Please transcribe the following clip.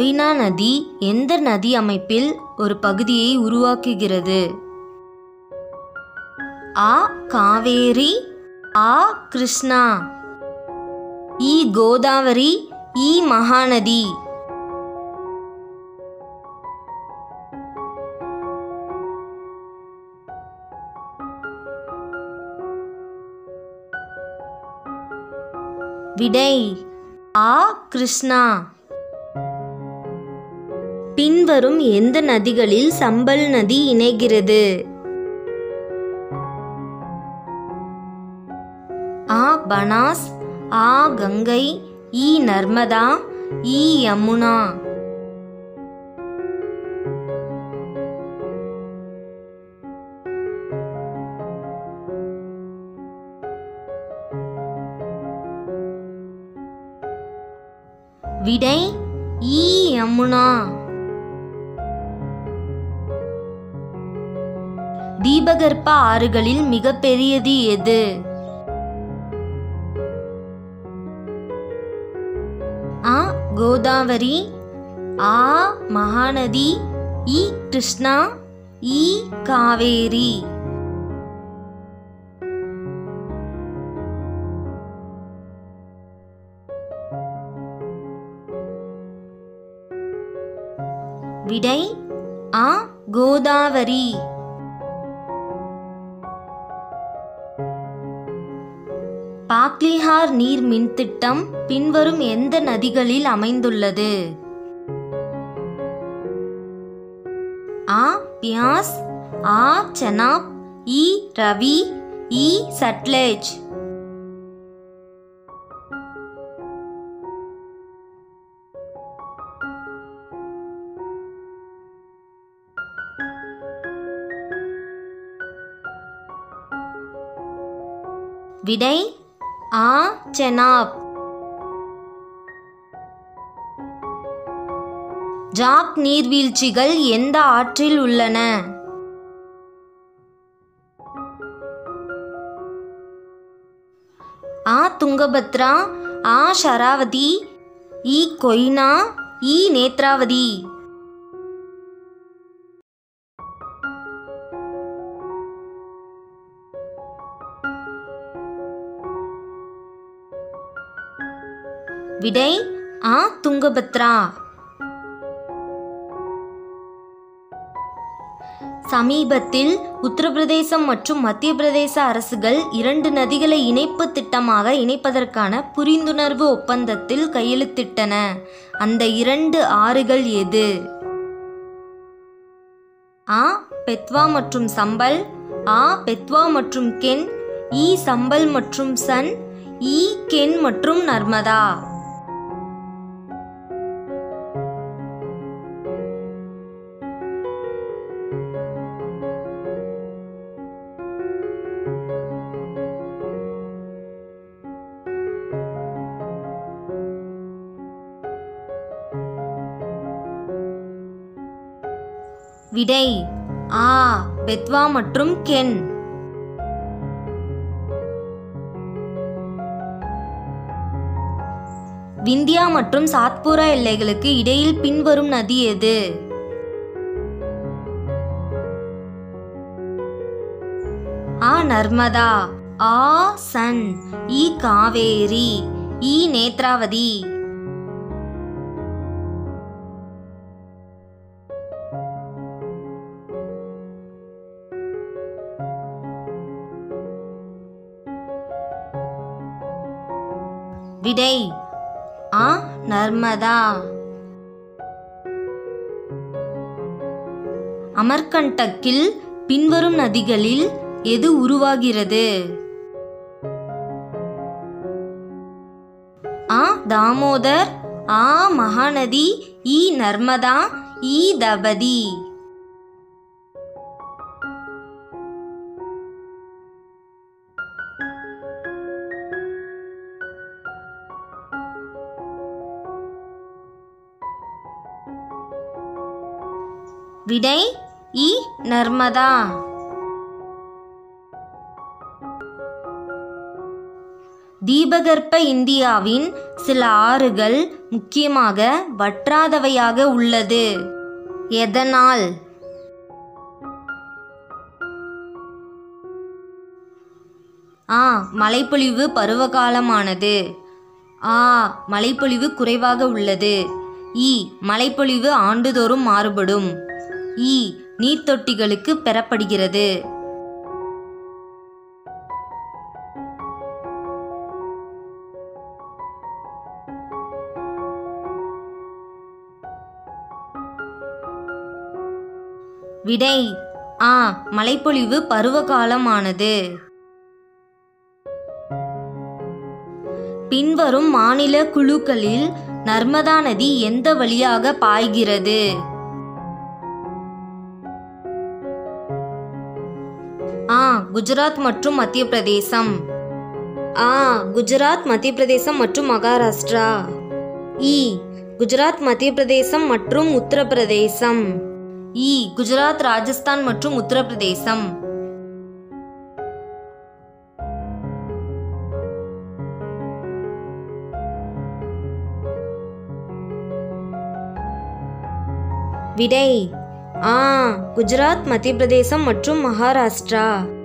கொய்னா நதி எந்த நதி அமைப்பில் ஒரு பகுதியை உருவாக்குகிறது ஆ காவேரி ஆ கிருஷ்ணா இ கோதாவரி இ மகாநதி விடை ஆ கிருஷ்ணா பின்வரும் எந்த நதிகளில் சம்பல் நதி இணைகிறது ஆ பனாஸ் ஆ கங்கை இ நர்மதா இ யமுனா விடை ஈ யமுனா தீபகற்ப ஆறுகளில் மிகப்பெரியது எது ஆ கோதாவரி ஆ மகாநதி இ கிருஷ்ணா இ காவேரி விடை ஆ கோதாவரி பாக்லிஹார் நீர் மின்திட்டம் பின்வரும் எந்த நதிகளில் அமைந்துள்ளது ஆ பியாஸ் ஆ செனாப் இ ரவி இ சட்லேஜ் விடை ஆ செனாப் ஜாக் நீர்வீழ்ச்சிகள் எந்த ஆற்றில் உள்ளன ஆ துங்கபத்ரா ஆ ஷராவதி இ கொய்னா இ நேத்ராவதி விடை ஆ துங்கபத்ரா சமீபத்தில் உத்தரப்பிரதேசம் மற்றும் மத்திய பிரதேச அரசுகள் இரண்டு நதிகளை இணைப்பு திட்டமாக இணைப்பதற்கான புரிந்துணர்வு ஒப்பந்தத்தில் கையெழுத்திட்டன அந்த இரண்டு ஆறுகள் எது ஆ பெத்வா மற்றும் சம்பல் ஆ பெத்வா மற்றும் கென் இ சம்பல் மற்றும் சன் இ கென் மற்றும் நர்மதா விடை ஆ பெத்வா மற்றும் கென் விந்தியா மற்றும் சாத்பூரா எல்லைகளுக்கு இடையில் பின்வரும் நதி எது ஆ நர்மதா ஆ சன் இ காவேரி இ நேத்ராவதி விடை ஆ நர்மதா அமர்கண்டக்கில் பின்வரும் நதிகளில் எது உருவாகிறது ஆ தாமோதர் ஆ மகாநதி இ நர்மதா இ தபதி விடை இ நர்மதா தீபகற்ப இந்தியாவின் சில ஆறுகள் முக்கியமாக வற்றாதவையாக உள்ளது எதனால் ஆ மழைப்பொழிவு பருவகாலமானது ஆ மழைப்பொழிவு குறைவாக உள்ளது இ மழைப்பொழிவு ஆண்டுதோறும் மாறுபடும் இ நீர்த்தொட்டிகளுக்கு பெறப்படுகிறது விடை ஆ மழைப்பொழிவு பருவகாலமானது பின்வரும் மாநில குழுக்களில் நர்மதா நதி எந்த வழியாக பாய்கிறது ஆ குஜராத் மற்றும் மத்திய பிரதேசம் ஆ குஜராத் மத்திய பிரதேசம் மற்றும் மகாராஷ்டிரா இ குஜராத் மத்திய பிரதேசம் மற்றும் உத்தரப்பிரதேசம் இ குஜராத் ராஜஸ்தான் மற்றும் உத்தரப்பிரதேசம் விடை ஆ குஜராத் மத்திய பிரதேசம் மற்றும் மகாராஷ்டிரா